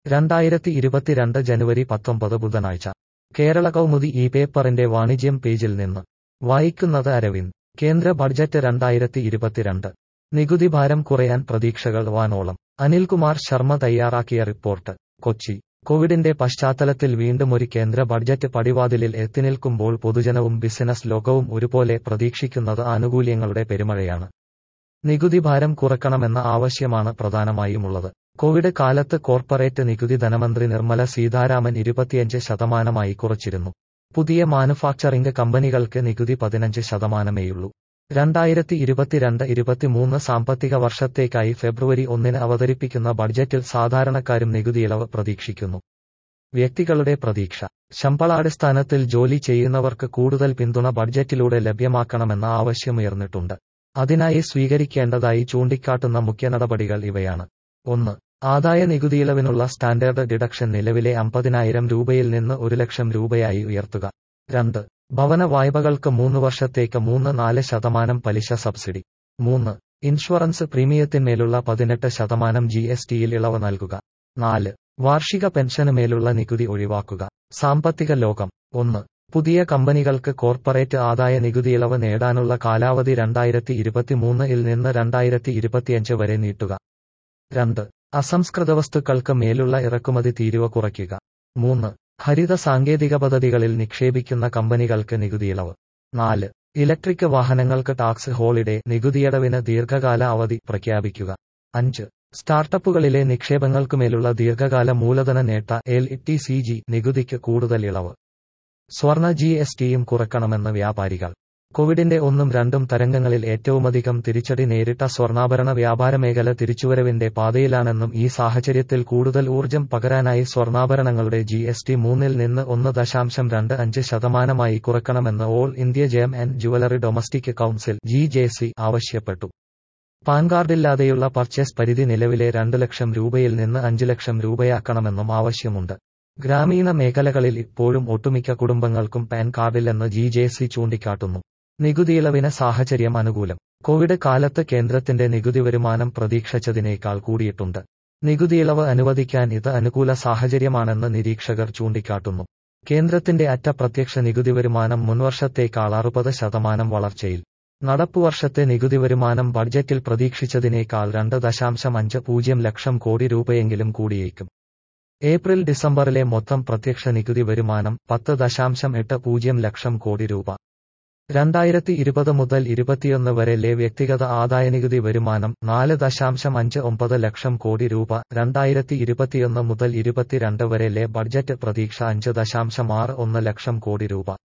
രണ്ടായിരത്തി ഇരുപത്തിരണ്ട് ജനുവരി പത്തൊമ്പത് ബുധനാഴ്ച കേരള കൗമുദി ഈ പേപ്പറിന്റെ വാണിജ്യം പേജിൽ നിന്ന് വായിക്കുന്നത് അരവിന്ദ് കേന്ദ്ര ബഡ്ജറ്റ് രണ്ടായിരത്തി ഇരുപത്തിരണ്ട് നികുതി ഭാരം കുറയാൻ പ്രതീക്ഷകൾ വാനോളം അനിൽകുമാർ ശർമ്മ തയ്യാറാക്കിയ റിപ്പോർട്ട് കൊച്ചി കോവിഡിന്റെ പശ്ചാത്തലത്തിൽ വീണ്ടും ഒരു കേന്ദ്ര ബഡ്ജറ്റ് പടിവാതിലിൽ എത്തിനിൽക്കുമ്പോൾ പൊതുജനവും ബിസിനസ് ലോകവും ഒരുപോലെ പ്രതീക്ഷിക്കുന്നത് ആനുകൂല്യങ്ങളുടെ പെരുമഴയാണ് നികുതി ഭാരം കുറക്കണമെന്ന ആവശ്യമാണ് പ്രധാനമായുമുള്ളത് കോവിഡ് കാലത്ത് കോർപ്പറേറ്റ് നികുതി ധനമന്ത്രി നിർമ്മല സീതാരാമൻ ഇരുപത്തിയഞ്ച് ശതമാനമായി കുറച്ചിരുന്നു പുതിയ മാനുഫാക്ചറിംഗ് കമ്പനികൾക്ക് നികുതി പതിനഞ്ച് ശതമാനമേയുള്ളൂ രണ്ടായിരത്തി ഇരുപത്തിരണ്ട് ഇരുപത്തിമൂന്ന് സാമ്പത്തിക വർഷത്തേക്കായി ഫെബ്രുവരി ഒന്നിന് അവതരിപ്പിക്കുന്ന ബഡ്ജറ്റിൽ സാധാരണക്കാരും നികുതി ഇളവ് പ്രതീക്ഷിക്കുന്നു വ്യക്തികളുടെ പ്രതീക്ഷ ശമ്പളാടിസ്ഥാനത്തിൽ ജോലി ചെയ്യുന്നവർക്ക് കൂടുതൽ പിന്തുണ ബഡ്ജറ്റിലൂടെ ലഭ്യമാക്കണമെന്ന ആവശ്യമുയർന്നിട്ടുണ്ട് അതിനായി സ്വീകരിക്കേണ്ടതായി ചൂണ്ടിക്കാട്ടുന്ന മുഖ്യ നടപടികൾ ഇവയാണ് ഒന്ന് ആദായ നികുതിയിളവിനുള്ള സ്റ്റാൻഡേർഡ് ഡിഡക്ഷൻ നിലവിലെ അമ്പതിനായിരം രൂപയിൽ നിന്ന് ഒരു ലക്ഷം രൂപയായി ഉയർത്തുക രണ്ട് ഭവന വായ്പകൾക്ക് മൂന്ന് വർഷത്തേക്ക് മൂന്ന് നാല് ശതമാനം പലിശ സബ്സിഡി മൂന്ന് ഇൻഷുറൻസ് പ്രീമിയത്തിന്മേലുള്ള പതിനെട്ട് ശതമാനം ജി എസ് ടിയിൽ ഇളവ് നൽകുക നാല് വാർഷിക പെൻഷന് മേലുള്ള നികുതി ഒഴിവാക്കുക സാമ്പത്തിക ലോകം ഒന്ന് പുതിയ കമ്പനികൾക്ക് കോർപ്പറേറ്റ് ആദായ നികുതി ഇളവ് നേടാനുള്ള കാലാവധി രണ്ടായിരത്തി ഇരുപത്തിമൂന്നിൽ നിന്ന് രണ്ടായിരത്തി ഇരുപത്തിയഞ്ച് വരെ നീട്ടുക രണ്ട് അസംസ്കൃത വസ്തുക്കൾക്ക് മേലുള്ള ഇറക്കുമതി തീരുവ കുറയ്ക്കുക മൂന്ന് ഹരിത സാങ്കേതിക പദ്ധതികളിൽ നിക്ഷേപിക്കുന്ന കമ്പനികൾക്ക് നികുതി ഇളവ് നാല് ഇലക്ട്രിക് വാഹനങ്ങൾക്ക് ടാക്സ് ഹോളിഡേ നികുതിയടവിന് ദീർഘകാല അവധി പ്രഖ്യാപിക്കുക അഞ്ച് സ്റ്റാർട്ടപ്പുകളിലെ നിക്ഷേപങ്ങൾക്കുമേലുള്ള ദീർഘകാല മൂലധന നേട്ട എൽ ടി സി ജി നികുതിക്ക് കൂടുതൽ ഇളവ് സ്വർണ ജി എസ് ടിയും കുറക്കണമെന്ന് വ്യാപാരികൾ കോവിഡിന്റെ ഒന്നും രണ്ടും തരംഗങ്ങളിൽ ഏറ്റവുമധികം തിരിച്ചടി നേരിട്ട സ്വർണ്ണാഭരണ വ്യാപാര മേഖല തിരിച്ചുവരവിന്റെ പാതയിലാണെന്നും ഈ സാഹചര്യത്തിൽ കൂടുതൽ ഊർജ്ജം പകരാനായി സ്വർണ്ണാഭരണങ്ങളുടെ ജി എസ് ടി മൂന്നിൽ നിന്ന് ഒന്ന് ദശാംശം രണ്ട് അഞ്ച് ശതമാനമായി കുറക്കണമെന്ന് all India gem and jewellery domestic council G J C ആവശ്യപ്പെട്ടു പാൻ കാർഡില്ലാതെയുള്ള പർച്ചേസ് പരിധി നിലവിലെ രണ്ട് ലക്ഷം രൂപയിൽ നിന്ന് അഞ്ച് ലക്ഷം രൂപയാക്കണമെന്നും ആവശ്യമുണ്ട് ഗ്രാമീണ മേഖലകളിൽ ഇപ്പോഴും ഒട്ടുമിക്ക കുടുംബങ്ങൾക്കും പാൻ കാർഡില്ലെന്ന് ജി ജെ സി ചൂണ്ടിക്കാട്ടുന്നു നികുതിയിളവിന് സാഹചര്യം അനുകൂലം കോവിഡ് കാലത്ത് കേന്ദ്രത്തിന്റെ നികുതി വരുമാനം പ്രതീക്ഷിച്ചതിനേക്കാൾ കൂടിയിട്ടുണ്ട് നികുതിയിളവ് അനുവദിക്കാൻ ഇത് അനുകൂല സാഹചര്യമാണെന്ന് നിരീക്ഷകർ ചൂണ്ടിക്കാട്ടുന്നു കേന്ദ്രത്തിന്റെ അറ്റ പ്രത്യക്ഷ നികുതി വരുമാനം മുൻവർഷത്തേക്കാൾ അറുപത് ശതമാനം വളർച്ചയിൽ നടപ്പുവർഷത്തെ നികുതി വരുമാനം ബഡ്ജറ്റിൽ പ്രതീക്ഷിച്ചതിനേക്കാൾ രണ്ട് ദശാംശം അഞ്ച് പൂജ്യം ലക്ഷം കോടി രൂപയെങ്കിലും കൂടിയേക്കും ഏപ്രിൽ ഡിസംബറിലെ മൊത്തം പ്രത്യക്ഷ നികുതി വരുമാനം പത്ത് ദശാംശം എട്ട് പൂജ്യം ലക്ഷം കോടി രൂപ രണ്ടായിരത്തി ഇരുപത് മുതൽ ഇരുപത്തിയൊന്ന് വരെലെ വ്യക്തിഗത ആദായനികുതി വരുമാനം നാല് ദശാംശം അഞ്ച് ഒമ്പത് ലക്ഷം കോടി രൂപ രണ്ടായിരത്തി ഇരുപത്തിയൊന്ന് മുതൽ ഇരുപത്തിരണ്ട് വരെലെ ബഡ്ജറ്റ് പ്രതീക്ഷ അഞ്ച് ദശാംശം ആറ് ഒന്ന് ലക്ഷം കോടി രൂപ